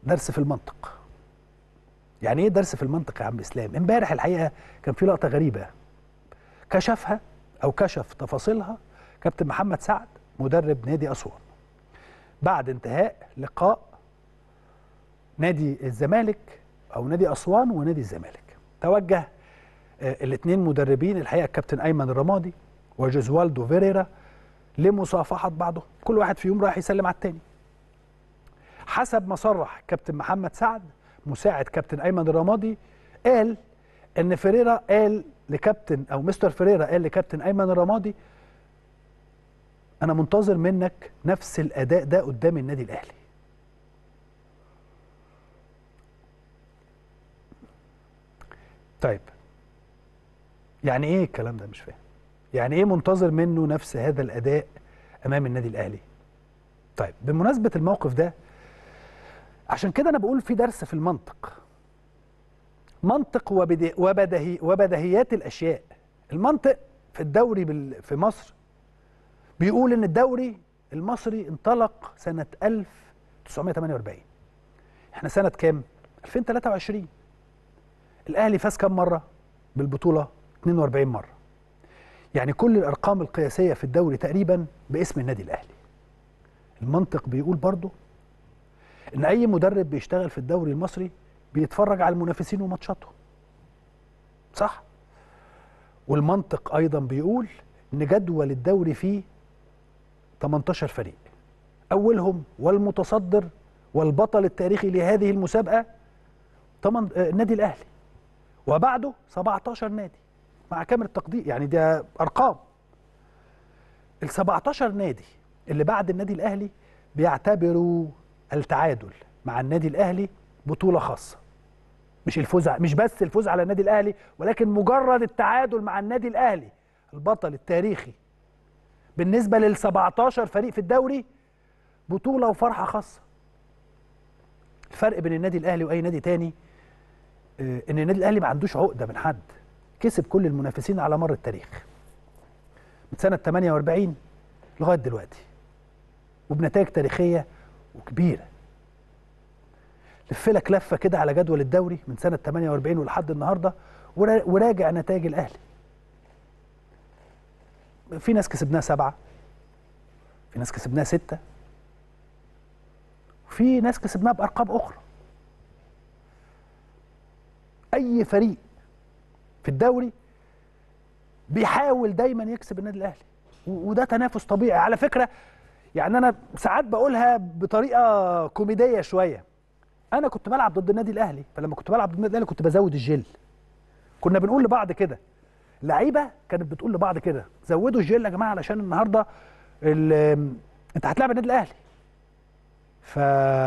درس في المنطق يعني ايه درس في المنطق يا عم اسلام امبارح الحقيقه كان في لقطه غريبه كشفها او كشف تفاصيلها كابتن محمد سعد مدرب نادي اسوان بعد انتهاء لقاء نادي الزمالك او نادي اسوان ونادي الزمالك توجه الاثنين مدربين الحقيقه الكابتن ايمن الرمادي وجوزوالدو فيريرا لمصافحه بعضهم كل واحد فيهم رايح يسلم على الثاني حسب ما صرح كابتن محمد سعد مساعد كابتن ايمن الرمادي قال ان فيريرا قال لكابتن او مستر فيريرا قال لكابتن ايمن الرمادي انا منتظر منك نفس الاداء ده قدام النادي الاهلي طيب يعني ايه الكلام ده مش فاهم يعني ايه منتظر منه نفس هذا الاداء امام النادي الاهلي طيب بمناسبه الموقف ده عشان كده انا بقول في درس في المنطق منطق وبدي وبدهي وبدهيات الاشياء المنطق في الدوري بال في مصر بيقول ان الدوري المصري انطلق سنه 1948 احنا سنه كام 2023 الاهلي فاز كام مره بالبطوله 42 مره يعني كل الارقام القياسيه في الدوري تقريبا باسم النادي الاهلي المنطق بيقول برضه ان اي مدرب بيشتغل في الدوري المصري بيتفرج على المنافسين وماتشاتهم صح والمنطق ايضا بيقول ان جدول الدوري فيه 18 فريق اولهم والمتصدر والبطل التاريخي لهذه المسابقه طبعا النادي الاهلي وبعده 17 نادي مع كامل التقدير يعني ده ارقام ال 17 نادي اللي بعد النادي الاهلي بيعتبروا التعادل مع النادي الاهلي بطوله خاصه مش الفوز مش بس الفوز على النادي الاهلي ولكن مجرد التعادل مع النادي الاهلي البطل التاريخي بالنسبه لل 17 فريق في الدوري بطوله وفرحه خاصه الفرق بين النادي الاهلي واي نادي تاني ان النادي الاهلي ما عندوش عقده من حد كسب كل المنافسين على مر التاريخ من سنه 48 لغايه دلوقتي وبنتائج تاريخيه وكبيره لف لك لفه كده على جدول الدوري من سنه 48 ولحد النهارده وراجع نتائج الاهلي في ناس كسبناها سبعه في ناس كسبناها سته وفي ناس كسبناها بارقام اخرى اي فريق في الدوري بيحاول دايما يكسب النادي الاهلي وده تنافس طبيعي على فكره يعني انا ساعات بقولها بطريقه كوميديه شويه انا كنت بلعب ضد النادي الاهلي فلما كنت بلعب ضد النادي الاهلي كنت بزود الجل كنا بنقول لبعض كده لعيبه كانت بتقول لبعض كده زودوا الجل يا جماعه علشان النهارده انت هتلاعب النادي الاهلي ف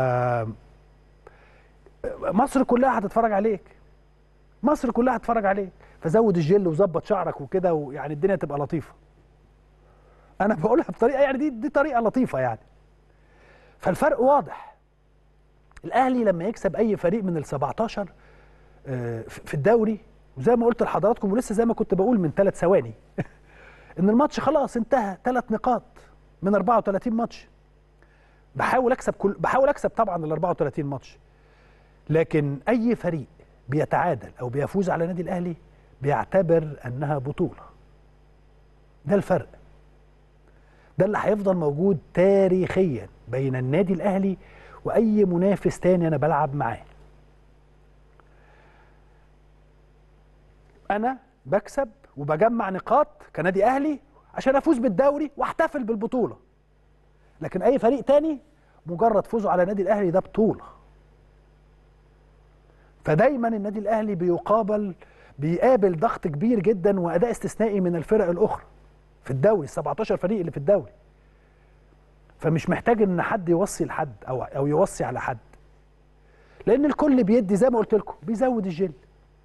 مصر كلها هتتفرج عليك مصر كلها هتتفرج عليك فزود الجل وظبط شعرك وكده ويعني الدنيا تبقى لطيفه انا بقولها بطريقه يعني دي دي طريقه لطيفه يعني فالفرق واضح الاهلي لما يكسب اي فريق من ال 17 في الدوري وزي ما قلت لحضراتكم ولسه زي ما كنت بقول من ثلاث ثواني ان الماتش خلاص انتهى ثلاث نقاط من 34 ماتش بحاول اكسب كل بحاول اكسب طبعا ال 34 ماتش لكن اي فريق بيتعادل او بيفوز على النادي الاهلي بيعتبر انها بطوله ده الفرق ده اللي هيفضل موجود تاريخيا بين النادي الاهلي واي منافس تاني انا بلعب معاه انا بكسب وبجمع نقاط كنادي اهلي عشان افوز بالدوري واحتفل بالبطوله لكن اي فريق تاني مجرد فوزه على النادي الاهلي ده بطوله فدايما النادي الاهلي بيقابل بيقابل ضغط كبير جدا واداء استثنائي من الفرق الاخرى في الدوري ال 17 فريق اللي في الدوري فمش محتاج ان حد يوصي لحد او او يوصي على حد لان الكل بيدي زي ما قلت لكم بيزود الجل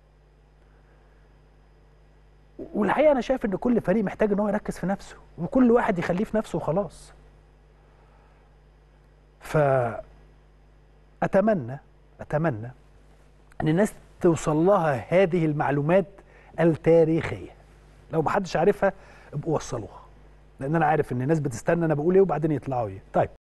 والحقيقه انا شايف ان كل فريق محتاج ان هو يركز في نفسه وكل واحد يخليه في نفسه وخلاص فاتمنى اتمنى ان الناس توصل لها هذه المعلومات التاريخيه لو محدش عارفها ابقوا وصلوها لان انا عارف ان الناس بتستنى انا بقول ايه وبعدين يطلعوا ايه طيب